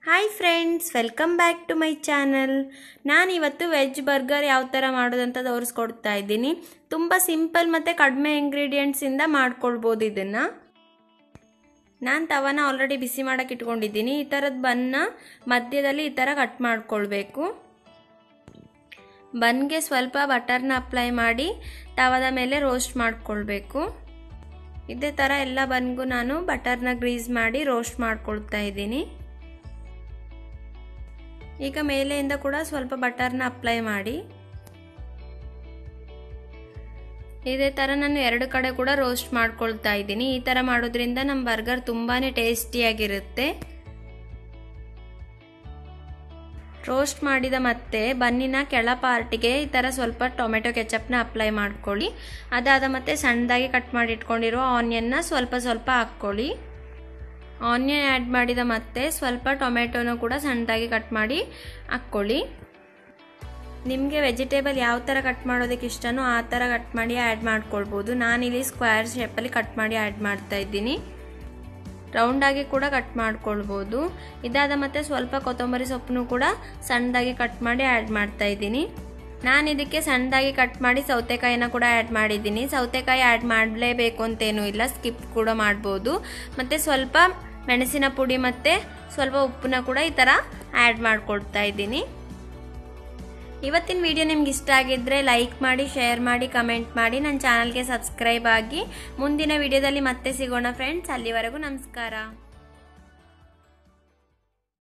hi friends welcome back to my channel ನಾನಿವತ್ತು veg burger ಯಾವ ಥರ ಮಾಡೋದಂತ ತೋರಿಸ್ಕೊಡ್ತಾ ಇದ್ದೀನಿ ತುಂಬ ಸಿಂಪಲ್ ಮತ್ತು ಕಡಿಮೆ ಇಂಗ್ರೀಡಿಯೆಂಟ್ಸಿಂದ ಮಾಡ್ಕೊಳ್ಬೋದು ಇದನ್ನು ನಾನು ತವನ ಆಲ್ರೆಡಿ ಬಿಸಿ ಮಾಡೋಕೆ ಇಟ್ಕೊಂಡಿದ್ದೀನಿ ಈ ಥರದ ಬನ್ನ ಮಧ್ಯದಲ್ಲಿ ಈ ಥರ ಕಟ್ ಮಾಡ್ಕೊಳ್ಬೇಕು ಬನ್ಗೆ ಸ್ವಲ್ಪ ಬಟರ್ನ ಅಪ್ಲೈ ಮಾಡಿ ತವದ ಮೇಲೆ ರೋಸ್ಟ್ ಮಾಡ್ಕೊಳ್ಬೇಕು ಇದೇ ಥರ ಎಲ್ಲ ಬನ್ಗೂ ನಾನು ಬಟರ್ನ ಗ್ರೀಸ್ ಮಾಡಿ ರೋಸ್ಟ್ ಮಾಡ್ಕೊಳ್ತಾ ಇದ್ದೀನಿ ಈಗ ಮೇಲೆಯಿಂದ ಕೂಡ ಸ್ವಲ್ಪ ಬಟರ್ನ ಅಪ್ಲೈ ಮಾಡಿ ಇದೇ ಥರ ನಾನು ಎರಡು ಕಡೆ ಕೂಡ ರೋಸ್ಟ್ ಮಾಡ್ಕೊಳ್ತಾ ಇದ್ದೀನಿ ಈ ಥರ ಮಾಡೋದ್ರಿಂದ ನಮ್ಮ ಬರ್ಗರ್ ತುಂಬಾ ಟೇಸ್ಟಿಯಾಗಿರುತ್ತೆ ರೋಸ್ಟ್ ಮಾಡಿದ ಮತ್ತೆ ಬನ್ನಿನ ಕೆಳ ಪಾರ್ಟಿಗೆ ಈ ಥರ ಸ್ವಲ್ಪ ಟೊಮೆಟೊ ಕೆಚಪ್ನ ಅಪ್ಲೈ ಮಾಡ್ಕೊಳ್ಳಿ ಅದಾದ ಮತ್ತೆ ಸಣ್ಣದಾಗಿ ಕಟ್ ಮಾಡಿ ಇಟ್ಕೊಂಡಿರೋ ಆನಿಯನ್ನ ಸ್ವಲ್ಪ ಸ್ವಲ್ಪ ಹಾಕ್ಕೊಳ್ಳಿ ಆನಿಯನ್ ಆ್ಯಡ್ ಮಾಡಿದ ಮತ್ತೆ ಸ್ವಲ್ಪ ಟೊಮೆಟೊನ ಕೂಡ ಸಣ್ಣದಾಗಿ ಕಟ್ ಮಾಡಿ ಹಾಕ್ಕೊಳ್ಳಿ ನಿಮಗೆ ವೆಜಿಟೇಬಲ್ ಯಾವ ಥರ ಕಟ್ ಮಾಡೋದಕ್ಕೆ ಇಷ್ಟನೋ ಆ ಥರ ಕಟ್ ಮಾಡಿ ಆ್ಯಡ್ ಮಾಡ್ಕೊಳ್ಬೋದು ನಾನಿಲ್ಲಿ ಸ್ಕ್ವೇರ್ ಶೇಪಲ್ಲಿ ಕಟ್ ಮಾಡಿ ಆ್ಯಡ್ ಮಾಡ್ತಾ ಇದ್ದೀನಿ ರೌಂಡಾಗಿ ಕೂಡ ಕಟ್ ಮಾಡ್ಕೊಳ್ಬೋದು ಇದಾದ ಮತ್ತೆ ಸ್ವಲ್ಪ ಕೊತ್ತಂಬರಿ ಸೊಪ್ಪನ್ನು ಕೂಡ ಸಣ್ಣದಾಗಿ ಕಟ್ ಮಾಡಿ ಆ್ಯಡ್ ಮಾಡ್ತಾ ಇದ್ದೀನಿ ನಾನು ಇದಕ್ಕೆ ಸಣ್ಣದಾಗಿ ಕಟ್ ಮಾಡಿ ಸೌತೆಕಾಯಿನ ಕೂಡ ಆ್ಯಡ್ ಮಾಡಿದ್ದೀನಿ ಸೌತೆಕಾಯಿ ಆ್ಯಡ್ ಮಾಡಲೇಬೇಕು ಅಂತೇನೂ ಇಲ್ಲ ಸ್ಕಿಪ್ ಕೂಡ ಮಾಡ್ಬೋದು ಮತ್ತು ಸ್ವಲ್ಪ ಮೆಣಸಿನ ಪುಡಿ ಮತ್ತು ಸ್ವಲ್ಪ ಉಪ್ಪನ್ನ ಕೂಡ ಈ ಥರ ಆ್ಯಡ್ ಮಾಡ್ಕೊಳ್ತಾ ಇದ್ದೀನಿ ಇವತ್ತಿನ ವಿಡಿಯೋ ನಿಮ್ಗೆ ಇಷ್ಟ ಆಗಿದ್ದರೆ ಲೈಕ್ ಮಾಡಿ ಶೇರ್ ಮಾಡಿ ಕಮೆಂಟ್ ಮಾಡಿ ನನ್ನ ಚಾನಲ್ಗೆ ಸಬ್ಸ್ಕ್ರೈಬ್ ಆಗಿ ಮುಂದಿನ ವಿಡಿಯೋದಲ್ಲಿ ಮತ್ತೆ ಸಿಗೋಣ ಫ್ರೆಂಡ್ಸ್ ಅಲ್ಲಿವರೆಗೂ ನಮಸ್ಕಾರ